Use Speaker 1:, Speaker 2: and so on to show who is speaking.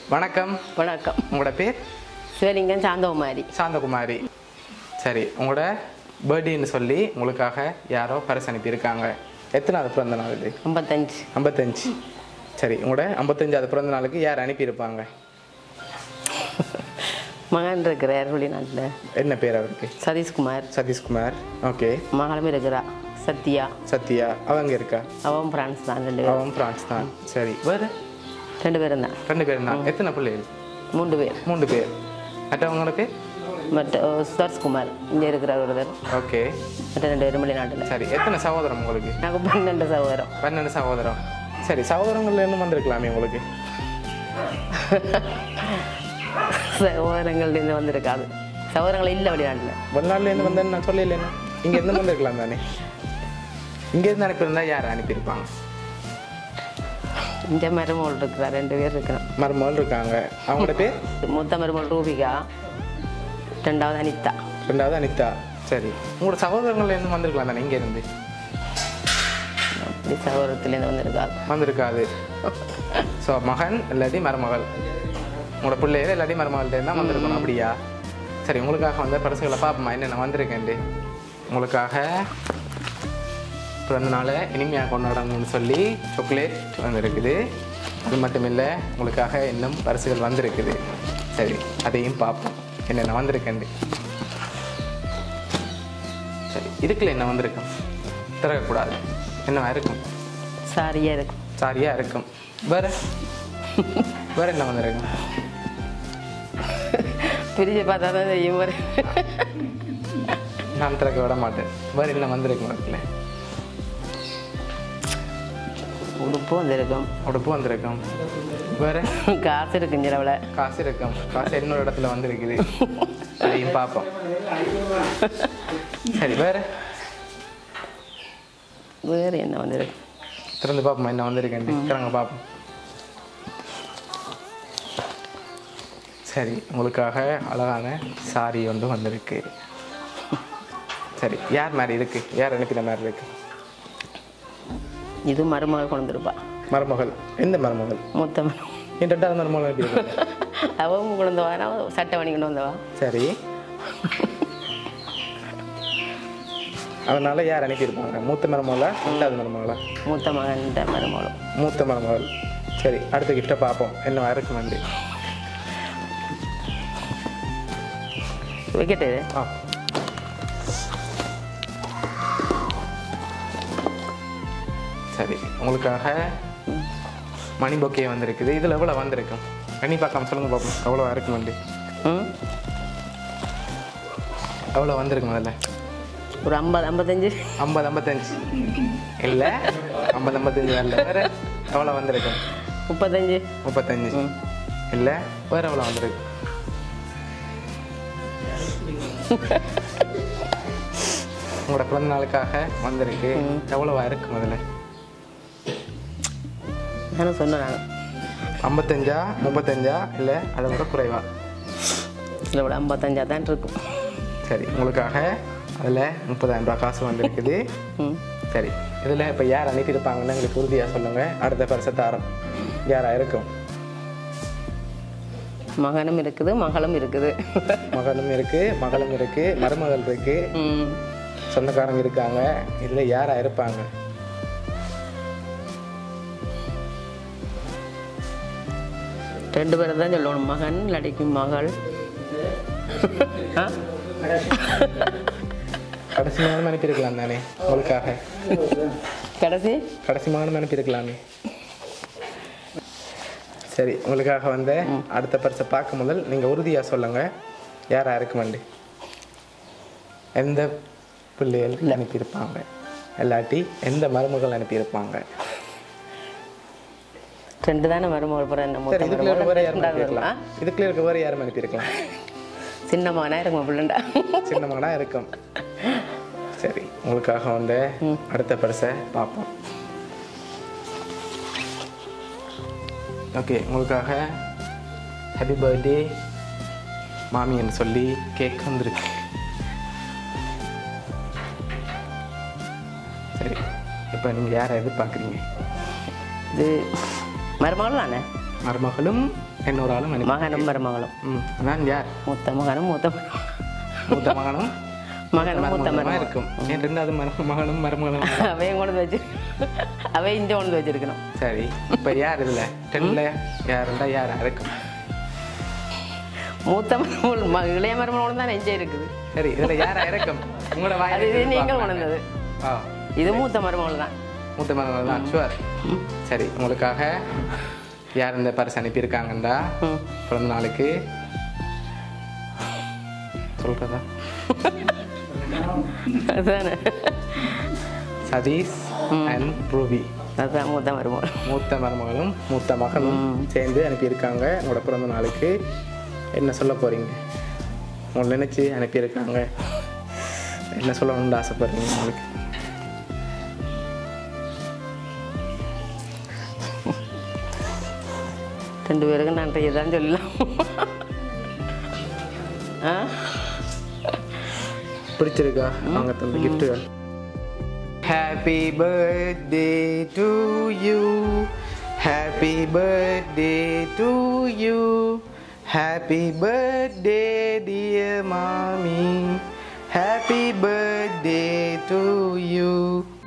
Speaker 1: வணக்கம்
Speaker 2: வணக்கம்
Speaker 1: உங்களோட பேர்
Speaker 2: சிவலிங்கம் சாந்தகுமாரி
Speaker 1: சாந்தகுமாரி சரி உங்களோட பர்த்டேன்னு சொல்லி உங்களுக்காக யாரோ பரிசு அனுப்பியிருக்காங்க எத்தனாவது பிறந்த நாள் இது
Speaker 2: ஐம்பத்தஞ்சு
Speaker 1: ஐம்பத்தஞ்சு சரி உங்களோட ஐம்பத்தஞ்சாவது பிறந்த நாளுக்கு யார் அனுப்பியிருப்பாங்க
Speaker 2: மகன் இருக்கிறார் வெளிநாட்டில்
Speaker 1: என்ன பேர் அவருக்கு
Speaker 2: சதீஷ்குமார்
Speaker 1: சதீஷ்குமார் ஓகே
Speaker 2: மகளும் இருக்கிறா சத்யா
Speaker 1: சத்யா அவங்க இருக்கா
Speaker 2: அவன் பிரான்ஸ் தான் ரெண்டு பேரும்
Speaker 1: அவன் பிரான்ஸ் தான் சரி வேறு
Speaker 2: ரெண்டு பேரும் தான்
Speaker 1: ரெண்டு பேரும் தான் எத்தனை பிள்ளைகள்
Speaker 2: மூன்று பேர்
Speaker 1: மூன்று பேர் மற்றவங்களோட பேர்
Speaker 2: மற்ற சுதர்ஷ்குமார் இங்கே இருக்கிறார் ஒருத்தர்
Speaker 1: ஓகே
Speaker 2: மற்ற ரெண்டு பேரும் வெளிநாட்டில்
Speaker 1: சரி எத்தனை சகோதரம் உங்களுக்கு
Speaker 2: நாங்கள் பன்னெண்டு சகோதரம்
Speaker 1: பன்னெண்டு சகோதரம் சரி சகோதரங்கள்ல இருந்து வந்திருக்கலாமே உங்களுக்கு
Speaker 2: சகோதரங்கள்லேருந்து வந்திருக்காது சகோதரங்கள் இல்லை வெளிநாட்டில்
Speaker 1: வெளிநாட்டுல இருந்து வந்தேன்னு நான் சொல்லலைன்னா இங்க இருந்து வந்திருக்கலாம் தானே இங்க இருந்து அனுப்பியிருந்தா யார் அனுப்பியிருப்பாங்க
Speaker 2: இந்த மருமகள் இருக்கிறா ரெண்டு பேர் இருக்கிறோம்
Speaker 1: மருமகள் இருக்காங்க அவங்களோட பேர்
Speaker 2: மூத்த மருமகள் ரூபிகா ரெண்டாவது அனிதா
Speaker 1: ரெண்டாவது அனிதா சரி உங்களோட சகோதரங்கள்ல இருந்து வந்திருக்கலாம் தானே இங்க இருந்து
Speaker 2: அப்படி சகோதரத்துலேருந்து வந்திருக்காது
Speaker 1: வந்திருக்காது ஸோ மகன் இல்லாட்டி மருமகள் உங்களோட பிள்ளைகள் இல்லாட்டி மருமகள்கிட்ட தான் வந்திருக்கணும் அப்படியா சரி உங்களுக்காக வந்த பரிசுகளை பார்ப்போமா என்னென்ன வந்திருக்கேன்டி உங்களுக்காக பிறந்த நாளை இனிமையாக கொண்டாடணும்னு சொல்லி சாக்லேட் வந்திருக்குது அது மட்டும் இல்லை உங்களுக்காக இன்னும் பரிசுகள் வந்திருக்குது சரி அதையும் பார்ப்போம் என்னென்ன வந்திருக்கேன்டி சரி இதுக்குள்ள என்ன வந்திருக்கும் திறக்கக்கூடாது என்னவா இருக்கும்
Speaker 2: சாரியாக இருக்கும்
Speaker 1: சாரியா இருக்கும் வேற வேற என்ன வந்திருக்கும்
Speaker 2: பிரிச்சு பார்த்தா தான் தெரியும் பாரு.
Speaker 1: நான் திறக்க விட மாட்டேன் வேற என்ன வந்திருக்கும் இருக்குல்ல
Speaker 2: உடுப்பு வந்திருக்கும்
Speaker 1: உடுப்பு வந்திருக்கும் வேற
Speaker 2: காசு இருக்கும் சிலவில்
Speaker 1: காசு இருக்கும் காசு இன்னொரு இடத்துல வந்திருக்குது அதையும் பார்ப்போம் சரி வேற
Speaker 2: வேறு என்ன வந்திருக்கு
Speaker 1: திறந்து பார்ப்போம் என்ன வந்திருக்கேன் திறங்க பார்ப்போம் சரி உங்களுக்காக அழகான சாரி ஒன்று வந்திருக்கு சரி யார் மாதிரி இருக்கு யார் அனுப்பின மாதிரி இருக்கு
Speaker 2: இது மருமகள் கொண்டு வந்துருப்பா
Speaker 1: மருமகள் எந்த மருமகள்
Speaker 2: மூத்த மருமகள்
Speaker 1: என் ரெண்டாவது மருமகள் அனுப்பியிருக்காங்க
Speaker 2: அவன் கொண்டு வந்தவா நான் சட்டை பண்ணி கொண்டு வந்தவா
Speaker 1: சரி அதனால யார் அனுப்பியிருப்பாங்க மூத்த மருமகளா ரெண்டாவது மருமகளா
Speaker 2: மூத்த மகன்கிட்ட மருமகளும்
Speaker 1: மூத்த மருமகள் சரி அடுத்த கிஃப்டை பார்ப்போம் என்ன இருக்கு நன்றி
Speaker 2: வைக்கட்டு
Speaker 1: ஆ சரி உங்களுக்காக மணி பொக்கே வந்திருக்குது இதில் எவ்வளோ வந்திருக்கும் மணி பார்க்காம சொல்லுங்க பார்ப்போம் எவ்வளோ இருக்கு வண்டி
Speaker 2: ம்
Speaker 1: எவ்வளோ வந்திருக்கு முதல்ல
Speaker 2: ஒரு ஐம்பது ஐம்பத்தஞ்சு
Speaker 1: ஐம்பது ஐம்பத்தஞ்சு இல்லை ஐம்பது ஐம்பத்தஞ்சு வரல வேறு எவ்வளோ வந்திருக்கும்
Speaker 2: முப்பத்தஞ்சு
Speaker 1: முப்பத்தஞ்சு
Speaker 2: ம்.
Speaker 1: இல்லை வேறு எவ்வளோ வந்திருக்கு உங்களோட பிறந்த நாளுக்காக வந்திருக்கு எவ்வளோவா இருக்கு முதல்ல
Speaker 2: நானும் சொன்னேன் நான்
Speaker 1: ஐம்பத்தஞ்சா முப்பத்தஞ்சா இல்லை அதை விட குறைவா
Speaker 2: இதில் விட ஐம்பத்தஞ்சா தான் இருக்கும்
Speaker 1: சரி உங்களுக்காக அதில் முப்பதாயிரம் ரூபாய் காசு வந்திருக்குது
Speaker 2: ம்
Speaker 1: சரி இதில் இப்போ யார் அனுப்பியிருப்பாங்கன்னு எங்களுக்கு உறுதியாக சொல்லுங்கள் அடுத்த பரிசை தாரம் யாராக இருக்கும்
Speaker 2: மகனும் இருக்குது மகளும் இருக்குது
Speaker 1: மகனும் இருக்குது மகளும் இருக்குது மருமகள் இருக்குது
Speaker 2: ம்
Speaker 1: சொந்தக்காரங்க இருக்காங்க இதில் யாராக இருப்பாங்க
Speaker 2: ரெண்டு பேரை தான் சொல்லணும் மகன் இல்லாட்டிக்கு மகள் ஆ?
Speaker 1: கடைசி மகனும் அனுப்பியிருக்கலாம் தானே உங்களுக்காக
Speaker 2: கடைசி
Speaker 1: கடைசி மகனும் அனுப்பியிருக்கலாமே சரி உங்களுக்காக வந்த அடுத்த பரிசை பார்க்கும் முதல் நீங்கள் உறுதியாக சொல்லுங்கள் யாராக இருக்குமெண்டு எந்த பிள்ளைகள் அனுப்பியிருப்பாங்க இல்லாட்டி எந்த மருமகள் அனுப்பியிருப்பாங்க
Speaker 2: ரெண்டு தானே மருமகள் பிறந்த என்ன
Speaker 1: சரி
Speaker 2: மூத்த
Speaker 1: இதுக்குள்ள இருக்க வேறு யாரும்
Speaker 2: மருமகள்
Speaker 1: அனுப்பியிருக்கலாம் இதுக்குள்ள இருக்க வேறு யாரும் அனுப்பியிருக்கலாம்
Speaker 2: சின்ன மகனா இருக்கும் பிள்ளைண்டா
Speaker 1: சின்ன மகனாக இருக்கும் சரி உங்களுக்காக வந்து அடுத்த பரிசை பார்ப்போம் ஓகே உங்களுக்காக ஹாப்பி பர்த்டே மாமின்னு சொல்லி கேக் வந்திருக்கு சரி இப்போ நீங்கள் யாரை எதிர்பார்க்குறீங்க
Speaker 2: இது மருமகள் தானே
Speaker 1: மருமகளும் இன்னொரு ஆளும் அனுப்பி
Speaker 2: மகனும் மருமகளும்
Speaker 1: ம் நான் யார்
Speaker 2: மூத்த மகனும் மூத்த மருமகளும்.
Speaker 1: மூத்த மகனும்
Speaker 2: மகனும் மூத்த
Speaker 1: மருமகனுமா
Speaker 2: மருமகளும்
Speaker 1: இருக்கும் என் ரெண்டாவது மரு- மகனும் மருமகளும்
Speaker 2: அவையும் கொண்டு வந்து வச்சு அவை இங்கே கொண்டு வந்து வச்சிருக்கணும்
Speaker 1: சரி இப்போ யார் இதில் டென்னில் யாருண்டா யாரா இருக்கும்
Speaker 2: மூத்த மருமகள் ம- இளைய மருமகளும் தான் நெஞ்சே இருக்குது
Speaker 1: சரி இதில் யாரா இருக்கும் உங்களோட
Speaker 2: அது
Speaker 1: வாயில்
Speaker 2: இது நீங்கள் உணர்ந்தது
Speaker 1: ஆ
Speaker 2: இது மூத்த மருமகள் தான்
Speaker 1: மூத்த மருமகள் தான் ஷுவர் சரி உங்களுக்காக யார் இந்த பரிசு அனுப்பியிருக்காங்கண்டா
Speaker 2: ம்.
Speaker 1: பிறந்த நாளுக்கு சொல்கிறதா
Speaker 2: அதுதானே
Speaker 1: சதீஷ் அண்ட் ரூபி
Speaker 2: அதுதான் மூத்த மருமகள்
Speaker 1: மூத்த மருமகளும் மூத்த மகனும் சேர்ந்து அனுப்பியிருக்காங்க உங்களோட பிறந்த நாளுக்கு என்ன சொல்ல போறீங்க உங்களை நினைச்சு அனுப்பியிருக்காங்க என்ன சொல்லணும்னு ஆசைப்படுறீங்க உங்களுக்கு
Speaker 2: ரெண்டு பேருக்கும் நன்றியை தான் சொல்லலாம் ஆ
Speaker 1: பிடிச்சிருக்கா அவங்க தந்த கிஃப்ட்டுகள் happy birthday to you happy birthday to you happy birthday dear மாமி ஹாப்பி பர்த்டே டு யூ